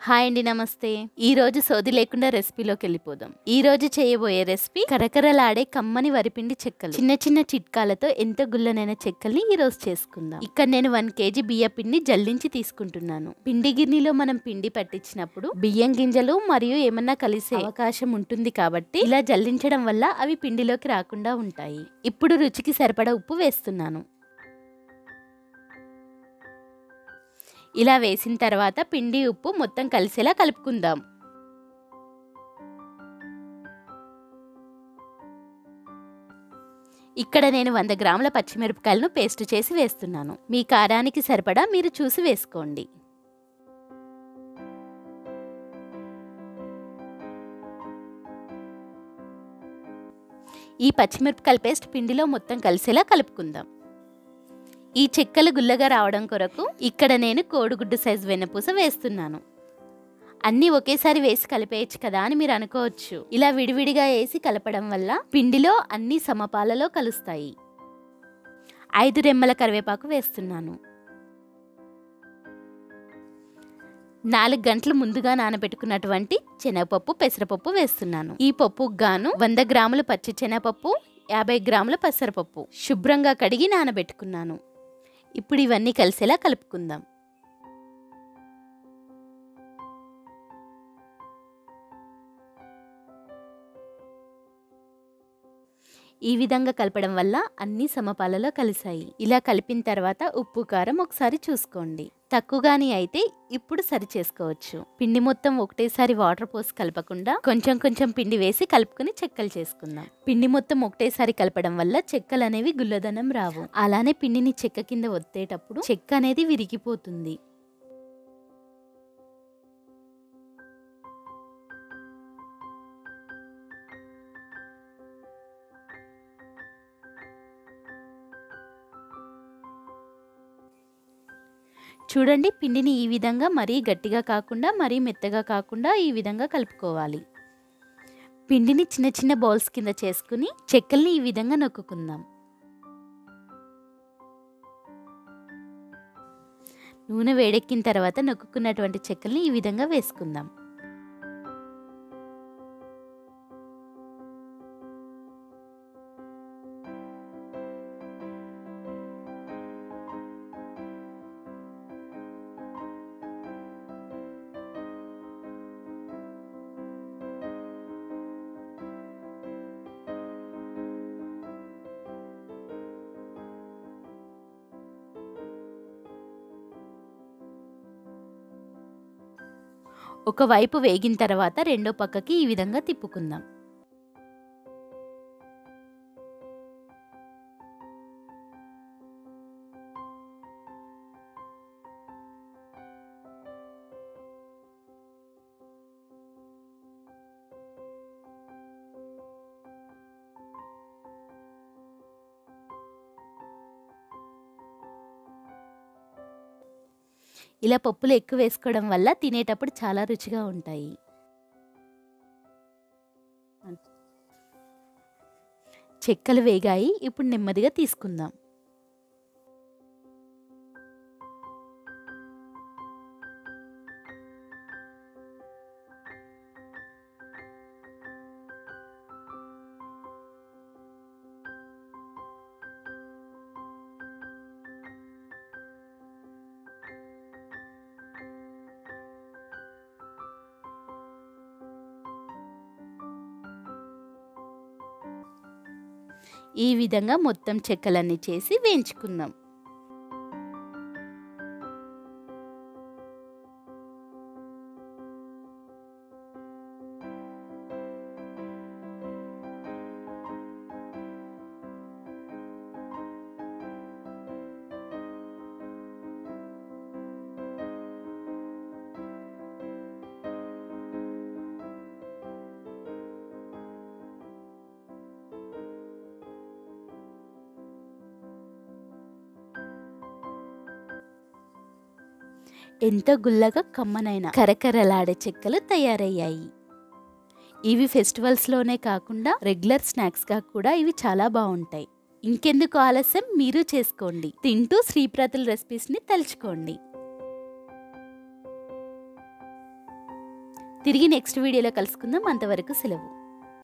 hi అండి నమస్తే ఈ రోజు సోది లేకుండా రెసిపీలోకి వెళ్ళిపోదాం ఈ రోజు చేయబోయే రెసిపీ కరకరలాడే కమ్మని వరిపిండి చెక్కలు చిన్న చిన్న చిట్కాలతో ఎంత గుల్లనైన చెక్కల్ని ఈ రోజు చేసుకుందాం ఇక్కడ నేను వన్ కేజీ బియ్య పిండి జల్లించి తీసుకుంటున్నాను పిండి గిన్నెలో మనం పిండి పట్టించినప్పుడు బియ్యం గింజలు మరియు ఏమన్నా కలిసే అవకాశం ఉంటుంది కాబట్టి ఇలా జల్లించడం వల్ల అవి పిండిలోకి రాకుండా ఉంటాయి ఇప్పుడు రుచికి సరిపడా ఉప్పు వేస్తున్నాను ఇలా వేసిన తర్వాత పిండి ఉప్పు మొత్తం కలిసేలా కలుపుకుందాం ఇక్కడ నేను వంద గ్రాముల పచ్చిమిరపకాయలను పేస్ట్ చేసి వేస్తున్నాను మీ కారానికి సరిపడా మీరు చూసి వేసుకోండి ఈ పచ్చిమిరపకాయల పేస్ట్ పిండిలో మొత్తం కలిసేలా కలుపుకుందాం ఈ చెక్కలు గుల్లగా రావడం కొరకు ఇక్కడ నేను కోడిగుడ్డు సైజు వెన్నపూస వేస్తున్నాను అన్నీ ఒకేసారి వేసి కలిపేయచ్చు కదా అని మీరు అనుకోవచ్చు ఇలా విడివిడిగా వేసి కలపడం వల్ల పిండిలో అన్ని సమపాలలో కలుస్తాయి ఐదు రెమ్మల కరివేపాకు వేస్తున్నాను నాలుగు గంటలు ముందుగా నానబెట్టుకున్నటువంటి శనగపప్పు పెసరపప్పు వేస్తున్నాను ఈ పప్పుకు గాను వంద గ్రాముల పచ్చి శనగపప్పు యాభై గ్రాముల పెసరపప్పు శుభ్రంగా కడిగి నానబెట్టుకున్నాను ఇప్పుడు ఇవన్నీ కలిసేలా కలుపుకుందాం ఈ విధంగా కలపడం వల్ల అన్ని సమపాలలో కలిసాయి ఇలా కలిపిన తర్వాత ఉప్పు కారం ఒకసారి చూసుకోండి తక్కువగాని అయితే ఇప్పుడు సరి చేసుకోవచ్చు పిండి మొత్తం ఒకటేసారి వాటర్ పోసి కలపకుండా కొంచెం కొంచెం పిండి వేసి కలుపుకొని చెక్కలు చేసుకుందాం పిండి మొత్తం ఒకటేసారి కలపడం వల్ల చెక్కలు అనేవి గుల్లదనం రావు అలానే పిండిని చెక్క కింద ఒత్తేటప్పుడు చెక్క అనేది విరిగిపోతుంది చూడండి పిండిని ఈ విధంగా మరీ గట్టిగా కాకుండా మరీ మెత్తగా కాకుండా ఈ విధంగా కలుపుకోవాలి పిండిని చిన్న చిన్న బౌల్స్ కింద చేసుకుని చెక్కల్ని ఈ విధంగా నొక్కుందాం నూనె వేడెక్కిన తర్వాత నొక్కున్నటువంటి చెక్కల్ని ఈ విధంగా వేసుకుందాం ఒకవైపు వేగిన తర్వాత రెండో పక్కకి ఈ విధంగా తిప్పుకుందాం ఇలా పప్పులు ఎక్కువ వేసుకోవడం వల్ల తినేటప్పుడు చాలా రుచిగా ఉంటాయి చెక్కలు వేగాయి ఇప్పుడు నెమ్మదిగా తీసుకుందాం ఈ విధంగా మొత్తం చెక్కలన్నీ చేసి వేయించుకుందాం ఎంతో గుల్లగా కమ్మనైన కరకరలాడే చెక్కలు తయారయ్యాయి ఇవి ఫెస్టివల్స్లోనే కాకుండా రెగ్యులర్ స్నాక్స్గా కూడా ఇవి చాలా బాగుంటాయి ఇంకెందుకు ఆలస్యం మీరు చేసుకోండి తింటూ శ్రీప్రతుల రెసిపీస్ని తలుచుకోండి తిరిగి నెక్స్ట్ వీడియోలో కలుసుకుందాం అంతవరకు సెలవు